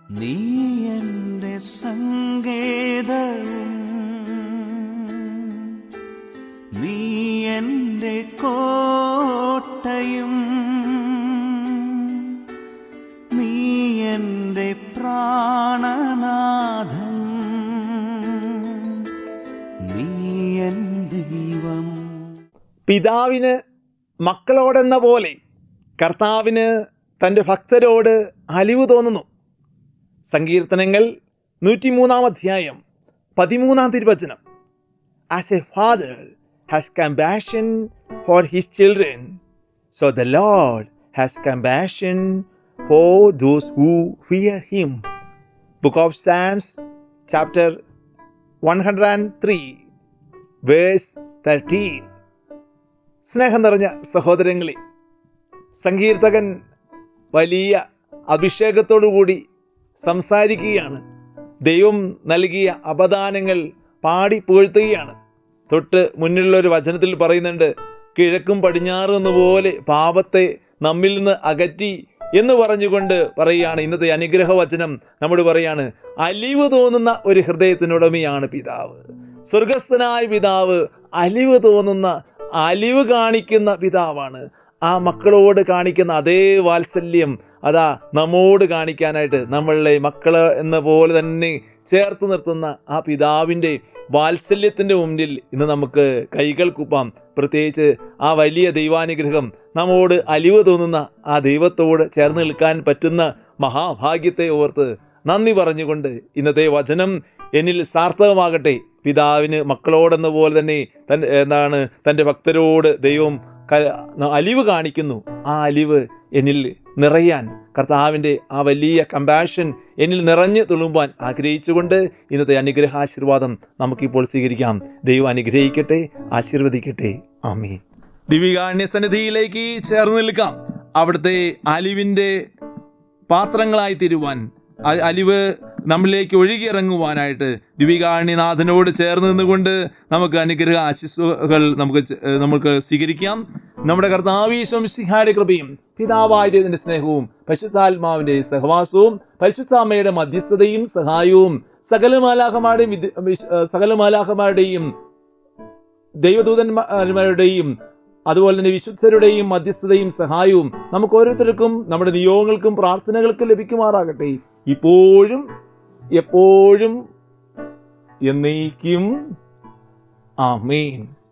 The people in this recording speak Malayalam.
നീ എൻ്റെ സങ്കേതവും നീ എൻ്റെ കോട്ടയും നീ എൻ്റെ പ്രാണനാഥൻ നീ എൻ ദൈവം പിതാവിന് മക്കളോടെന്ന പോലെ കർത്താവിന് തൻ്റെ ഭക്തരോട് അലിവ് തോന്നുന്നു സങ്കീർത്തനങ്ങൾ നൂറ്റിമൂന്നാം അധ്യായം പതിമൂന്നാം തിരുവചനം as a father has compassion for his children so the Lord has compassion for those who fear him book of Psalms chapter one hundred and three verse thirteen സ്നേഹം നിറഞ്ഞ സഹോദരങ്ങളെ സങ്കീർത്തകൻ വലിയ അഭിഷേകത്തോടുകൂടി സംസാരിക്കുകയാണ് ദൈവം നൽകിയ അപദാനങ്ങൾ പാടി പുകഴ്ത്തുകയാണ് തൊട്ട് മുന്നിലുള്ള ഒരു വചനത്തിൽ പറയുന്നുണ്ട് കിഴക്കും പടിഞ്ഞാറും എന്നപോലെ പാപത്തെ നമ്മിൽ നിന്ന് അകറ്റി എന്ന് പറഞ്ഞുകൊണ്ട് പറയുകയാണ് ഇന്നത്തെ അനുഗ്രഹ വചനം നമ്മോട് പറയാണ് അലിവ് തോന്നുന്ന ഒരു ഹൃദയത്തിനുടമയാണ് പിതാവ് സ്വർഗസ്ഥനായ പിതാവ് അലിവ് തോന്നുന്ന അലിവ് കാണിക്കുന്ന പിതാവാണ് ആ മക്കളോട് കാണിക്കുന്ന അതേ വാത്സല്യം അതാ നമ്മോട് കാണിക്കാനായിട്ട് നമ്മളെ മക്കള് എന്ന പോലെ തന്നെ ചേർത്ത് നിർത്തുന്ന ആ പിതാവിൻ്റെ വാത്സല്യത്തിൻ്റെ മുന്നിൽ ഇന്ന് നമുക്ക് കൈകൾ കുപ്പാം പ്രത്യേകിച്ച് ആ വലിയ ദൈവാനുഗ്രഹം നമ്മോട് അലിവ് തോന്നുന്ന ആ ദൈവത്തോട് ചേർന്ന് നിൽക്കാൻ പറ്റുന്ന മഹാഭാഗ്യത്തെ ഓർത്ത് നന്ദി പറഞ്ഞുകൊണ്ട് ഇന്നത്തെ വചനം എന്നിൽ സാർത്ഥകമാകട്ടെ പിതാവിന് മക്കളോടെന്ന പോലെ തന്നെ തൻ്റെ എന്താണ് തൻ്റെ ഭക്തരോട് ദൈവം ക- അലിവ് കാണിക്കുന്നു ആ അലിവ് എന്നിൽ നിറയാൻ കർത്താവിൻ്റെ ആ വലിയ കമ്പാഷൻ എന്നിൽ നിറഞ്ഞു തുളുമ്പാൻ ആഗ്രഹിച്ചുകൊണ്ട് ഇന്നത്തെ അനുഗ്രഹാശീർവാദം നമുക്കിപ്പോൾ സ്വീകരിക്കാം ദൈവം അനുഗ്രഹിക്കട്ടെ ആശീർവദിക്കട്ടെ ആമീൻ ദിവികാണ്യ സന്നിധിയിലേക്ക് ചേർന്ന് നിൽക്കാം അവിടുത്തെ അലിവിൻ്റെ പാത്രങ്ങളായി തീരുവാൻ അ- അലിവ് നമ്മളിലേക്ക് ഒഴുകിയിറങ്ങുവാനായിട്ട് ദിവികാണ്യനാഥനോട് ചേർന്ന് നിന്നുകൊണ്ട് നമുക്ക് അനുഗ്രഹ ആശിസ്സുകൾ നമുക്ക് ചെ- ഏഹ് നമുക്ക് സ്വീകരിക്കാം നമ്മുടെ കർത്താവീശ്വംസിഹായുടെ കൃപയും പിതാവായതിൻ്റെ സ്നേഹവും പരിശുദ്ധാത്മാവിൻ്റെ സഹവാസവും പരിശുദ്ധാമ്മയുടെ മധ്യസ്ഥതയും സഹായവും സകല മാലാഹമാരുടെയും വിദ്യ- വിശ്- ഏഹ് സകല മാലാഹമാരുടെയും ദൈവദൂതന്മാരുടെയും അതുപോലെ തന്നെ വിശുദ്ധരുടെയും മധ്യസ്ഥതയും സഹായവും നമുക്ക് ഓരോരുത്തർക്കും നമ്മുടെ നിയോഗങ്ങൾക്കും പ്രാർത്ഥനകൾക്കും ലഭിക്കുമാറാകട്ടെ ഇപ്പോഴും എപ്പോഴും എന്നേക്കും ആമേൻ